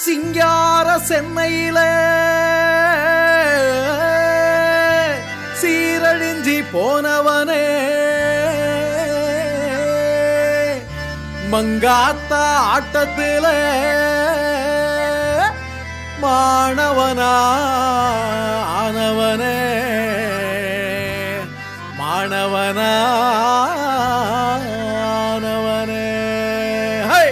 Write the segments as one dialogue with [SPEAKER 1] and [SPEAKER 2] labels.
[SPEAKER 1] சிங்கார சென்னையில சீரழிஞ்சி போனவனே மங்காத்தா ஆட்டத்தில மாணவனா ஆனவனே மாணவனா ஆனவனே ஹை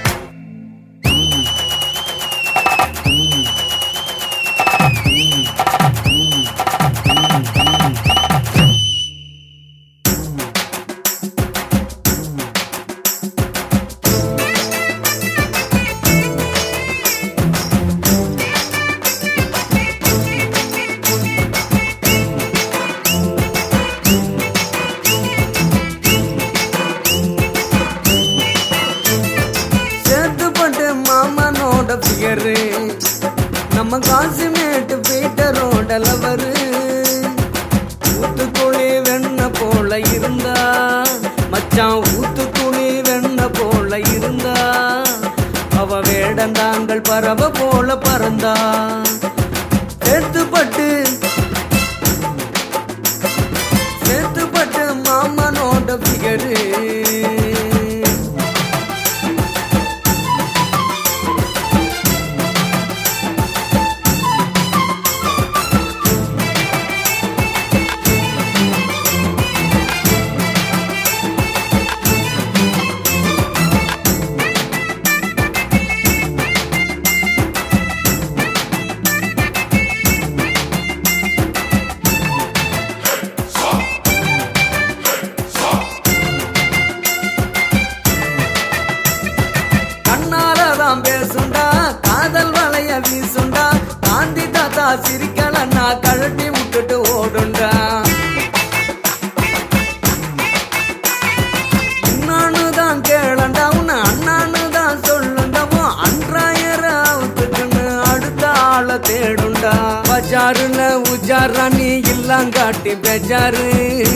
[SPEAKER 2] சேத்துப்பட்டு மாமனோட பியரு நம்ம காசிமேட்டு பீட்டரோட லவரு ஊத்துக்குழி வெண்ண போல இருந்தா மச்சான் ஊத்துக்குழி வெண்ண போல இருந்தா அவ வேடந்தாங்கள் பறவை போல பறந்தா சேத்துப்பட்டு சேத்துப்பட்டு மாமனோட பிகரு கண்ணாலதான் பேசுண்டா காதல் வளைய வீசுண்டா காந்தி தாத்தா சிரிக்கலன்னா கழட்டி விட்டுட்டு ஓடுண்டா இன்னான்னு தான் கேளண்டா உன்னை அண்ணான்னு தான் சொல்லுண்டமோ அன்றாயிரம் அவுத்துக்குன்னு அடுத்த ஆளை தேடுண்டா பஜாருல உஜாரா நீ இல்லாங்காட்டி பெஜாரு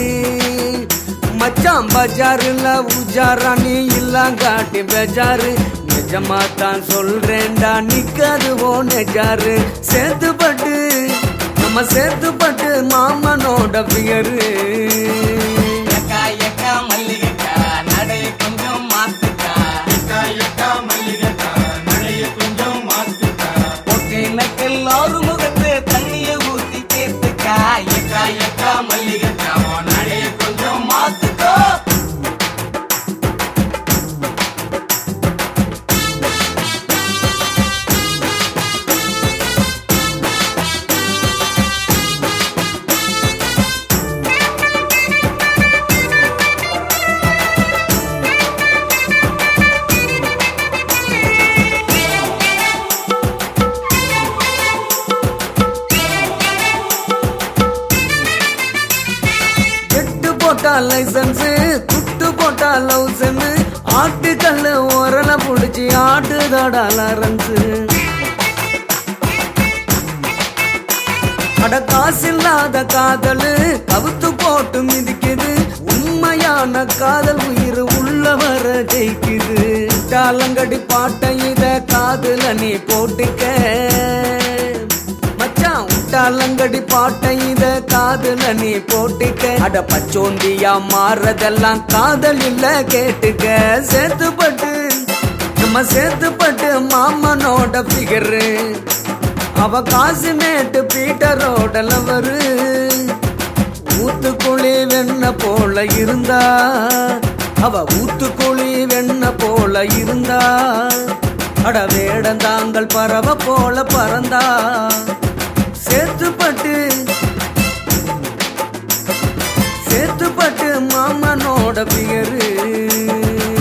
[SPEAKER 2] மச்சான் பஜாருல உஜாரா நீ இல்லாங்காட்டி பெஜாரு நிஜமா தான் சொல்றேன்டா நிக்காதுவோ நெஜாரு சேர்த்துப்பட்டு நம்ம சேர்த்துப்பட்டு மாமனோட பியரு
[SPEAKER 3] எக்கா எக்கா மல்லிகைக்கா நடைய கொஞ்சம் மாத்துக்கா எக்கா எக்கா மல்லிகைக்கா நடைய கொஞ்சம் மாத்துக்கா ஒட்டினக்கில் ஒரு முகத்து தண்ணிய ஊத்தி தேர்த்துக்கா எக்கா எக்கா மல்லிகைக்கா உன் நடைய கொஞ்சம் மாத்துக்கோ
[SPEAKER 2] எட்டு போட்டா லைசன்ஸ் துட்டு போட்டா லவுசன் ஆட்டுக்கல்ல உரல புடிச்சு ஆட்டுதாடா லாரன்ஸ் அட காசில்லாத காதல் கவுத்து போட்டு மிதிக்குது உண்மையான காதல் உயிர் உள்ள வர ஜெயிக்குது டாலங்கடி பாட்டை இத காதுல நீ போட்டுக்க மச்சான் உட்டாலங்கடி பாட்டை இத காதுல நீ போட்டுக்க அட பச்சோந்தியா மாறதெல்லாம் காதல் இல்ல கேட்டுக்க சேர்த்துப்பட்டு நம்ம சேர்த்துப்பட்டு மாமனோட பிகரு அவ காசு மேட்டு பீட்டரோட லவரு ஊத்துக்குழி வெண்ண போல இருந்தா அவ ஊத்துக்குழி வெண்ண போல இருந்தா அட வேடந்தாங்கள் பறவை போல பறந்தா சேத்துப்பட்டு சேத்துப்பட்டு மாமனோட பியரு